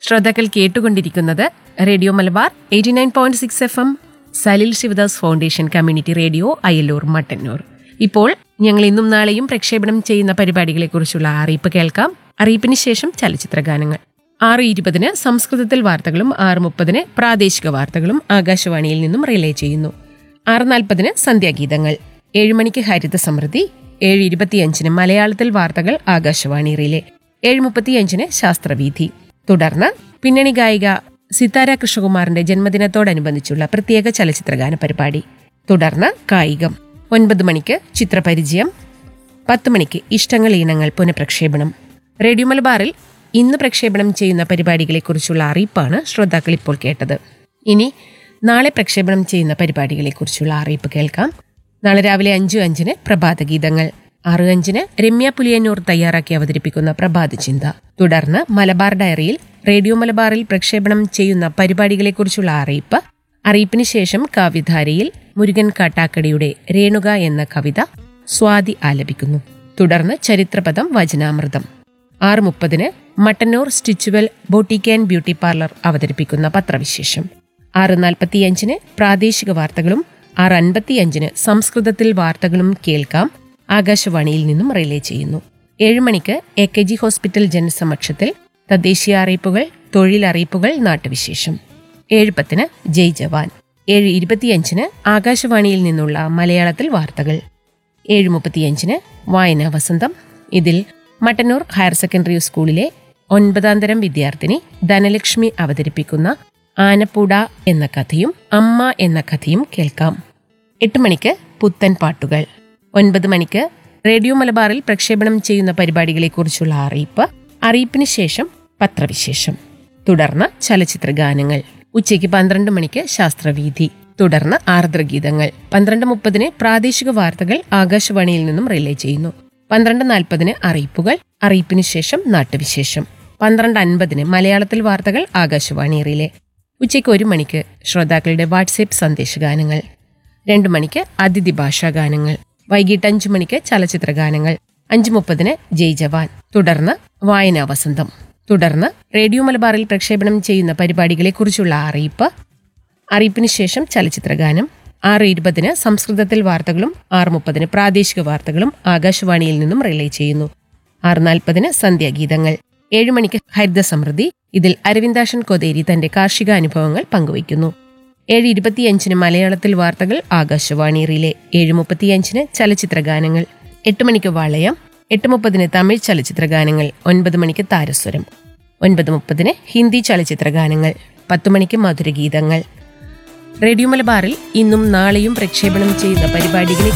ശ്രോതാക്കൾ കേട്ടുകൊണ്ടിരിക്കുന്നത് radio Malabar eighty nine point six F M Salil Sivadas foundation community radio Ayalur Mattannur ഇപ്പോൾ ഞങ്ങൾ ഇന്നും നാളെയും പ്രക്ഷേപണം ചെയ്യുന്ന പരിപാടികളെക്കുറിച്ചുള്ള അറിയിപ്പ് കേൾക്കാം അറിയിപ്പിന് ശേഷം ചലച്ചിത്ര ഗാനങ്ങൾ ആറ് ഇരുപതിന് സംസ്കൃതത്തിൽ വാർത്തകളും ആറ് മുപ്പതിന് പ്രാദേശിക വാർത്തകളും ആകാശവാണിയിൽ നിന്നും റിലേ ചെയ്യുന്നു ആറ് നാൽപ്പതിന് സന്ധ്യാഗീതങ്ങൾ ഏഴ് മണിക്ക് ഹരിത സമൃദ്ധി ഏഴ് ഇരുപത്തിയഞ്ചിന് മലയാളത്തിൽ വാർത്തകൾ ആകാശവാണി റിലേ ഏഴ് മുപ്പത്തിയഞ്ചിന് ശാസ്ത്രവീഥി തുടർന്ന് പിന്നണി ഗായിക സിതാര കൃഷ്ണകുമാറിന്റെ ജന്മദിനത്തോടനുബന്ധിച്ചുള്ള പ്രത്യേക ചലച്ചിത്രഗാന പരിപാടി തുടർന്ന് കായികം ഒൻപത് മണിക്ക് ചിത്രപരിചയം പത്ത് മണിക്ക് ഇഷ്ടങ്ങൾ ഈണങ്ങൾ പുനഃപ്രക്ഷേപണം റേഡിയോ മലബാറിൽ ഇന്ന് പ്രക്ഷേപണം ചെയ്യുന്ന പരിപാടികളെക്കുറിച്ചുള്ള അറിയിപ്പാണ് ശ്രോതാക്കൾ ഇപ്പോൾ കേട്ടത് ഇനി നാളെ പ്രക്ഷേപണം ചെയ്യുന്ന പരിപാടികളെക്കുറിച്ചുള്ള അറിയിപ്പ് കേൾക്കാം നാളെ രാവിലെ അഞ്ചു അഞ്ചിന് പ്രഭാത ഗീതങ്ങൾ ആറ് അഞ്ചിന് രമ്യ പുലിയന്നൂർ തയ്യാറാക്കി അവതരിപ്പിക്കുന്ന പ്രഭാത ചിന്ത തുടർന്ന് മലബാർ ഡയറിയിൽ റേഡിയോ മലബാറിൽ പ്രക്ഷേപണം ചെയ്യുന്ന പരിപാടികളെക്കുറിച്ചുള്ള അറിയിപ്പ് അറിയിപ്പിന് ശേഷം കാവ്യധാരയിൽ മുരുകൻ കാട്ടാക്കടിയുടെ രേണുക എന്ന കവിത സ്വാതി ആലപിക്കുന്നു തുടർന്ന് ചരിത്രപദം വചനാമൃതം ആറ് മുപ്പതിന് മട്ടന്നൂർ സ്റ്റിച്ചുവൽ ബോട്ടിക് ആൻഡ് ബ്യൂട്ടി പാർലർ അവതരിപ്പിക്കുന്ന പത്രവിശേഷം ആറ് നാൽപ്പത്തിയഞ്ചിന് പ്രാദേശിക വാർത്തകളും ആറ് അൻപത്തിയഞ്ചിന് സംസ്കൃതത്തിൽ വാർത്തകളും കേൾക്കാം ആകാശവാണിയിൽ നിന്നും റിലേ ചെയ്യുന്നു ഏഴ് മണിക്ക് എ കെ ജി ഹോസ്പിറ്റൽ ജനസമക്ഷത്തിൽ തദ്ദേശീയ അറിയിപ്പുകൾ തൊഴിലറിയിപ്പുകൾ നാട്ടുവിശേഷം ഏഴ് പത്തിന് ജയ് ജവാൻ ഏഴ് ഇരുപത്തിയഞ്ചിന് ആകാശവാണിയിൽ നിന്നുള്ള മലയാളത്തിൽ വാർത്തകൾ ഏഴ് മുപ്പത്തിയഞ്ചിന് വായനാ വസന്തം ഇതിൽ മട്ടന്നൂർ ഹയർ സെക്കൻഡറി സ്കൂളിലെ ഒൻപതാം തരം വിദ്യാർത്ഥിനി ധനലക്ഷ്മി അവതരിപ്പിക്കുന്ന ആനപ്പൂട എന്ന കഥയും അമ്മ എന്ന കഥയും കേൾക്കാം എട്ട് മണിക്ക് പുത്തൻ പാട്ടുകൾ ഒൻപത് മണിക്ക് റേഡിയോ മലബാറിൽ പ്രക്ഷേപണം ചെയ്യുന്ന പരിപാടികളെക്കുറിച്ചുള്ള അറിയിപ്പ് അറിയിപ്പിന് ശേഷം പത്രവിശേഷം തുടർന്ന് ചലച്ചിത്ര ഗാനങ്ങൾ ഉച്ചയ്ക്ക് പന്ത്രണ്ട് മണിക്ക് ശാസ്ത്രവീഥി തുടർന്ന് ആർദ്രഗീതങ്ങൾ പന്ത്രണ്ട് മുപ്പതിന് പ്രാദേശിക വാർത്തകൾ ആകാശവാണിയിൽ നിന്നും റിലേ ചെയ്യുന്നു പന്ത്രണ്ട് നാൽപ്പതിന് അറിയിപ്പുകൾ അറിയിപ്പിന് ശേഷം നാട്ടുവിശേഷം പന്ത്രണ്ട് അൻപതിന് മലയാളത്തിൽ വാർത്തകൾ ആകാശവാണി റിലേ ഉച്ചയ്ക്ക് ഒരു മണിക്ക് ശ്രോതാക്കളുടെ വാട്സേപ്പ് സന്ദേശഗാനങ്ങൾ രണ്ടു മണിക്ക് അതിഥി ഭാഷാ ഗാനങ്ങൾ വൈകിട്ട് അഞ്ചു മണിക്ക് ചലച്ചിത്ര ഗാനങ്ങൾ അഞ്ചു മുപ്പതിന് ജയ് ജവാൻ തുടർന്ന് വായനാ വസന്തം തുടർന്ന് റേഡിയോ മലബാറിൽ പ്രക്ഷേപണം ചെയ്യുന്ന പരിപാടികളെക്കുറിച്ചുള്ള അറിയിപ്പ് അറിയിപ്പിന് ശേഷം ചലച്ചിത്ര ഗാനം ആറ് ഇരുപതിന് സംസ്കൃതത്തിൽ വാർത്തകളും ആറ് മുപ്പതിന് പ്രാദേശിക വാർത്തകളും ആകാശവാണിയിൽ നിന്നും റിലേ ചെയ്യുന്നു ആറ് നാൽപ്പതിന് സന്ധ്യാഗീതങ്ങൾ ഏഴ് മണിക്ക് ഹരിത സമൃദ്ധി ഇതിൽ അരവിന്ദാഷൻ കൊതേരി തന്റെ കാർഷിക അനുഭവങ്ങൾ പങ്കുവയ്ക്കുന്നു ഏഴ് ഇരുപത്തിയഞ്ചിന് മലയാളത്തിൽ വാർത്തകൾ ആകാശവാണി റിലേ ഏഴ് മുപ്പത്തിയഞ്ചിന് ചലച്ചിത്ര ഗാനങ്ങൾ എട്ട് മണിക്ക് വളയം എട്ട് മുപ്പതിന് തമിഴ് ചലച്ചിത്ര ഗാനങ്ങൾ ഒൻപത് മണിക്ക് താരസ്വരം ഒൻപത് മുപ്പതിന് ഹിന്ദി ചലച്ചിത്ര ഗാനങ്ങൾ പത്ത് മണിക്ക് മധുരഗീതങ്ങൾ റേഡിയോ മലബാറിൽ ഇന്നും നാളെയും പ്രക്ഷേപണം ചെയ്യുന്ന പരിപാടികളെ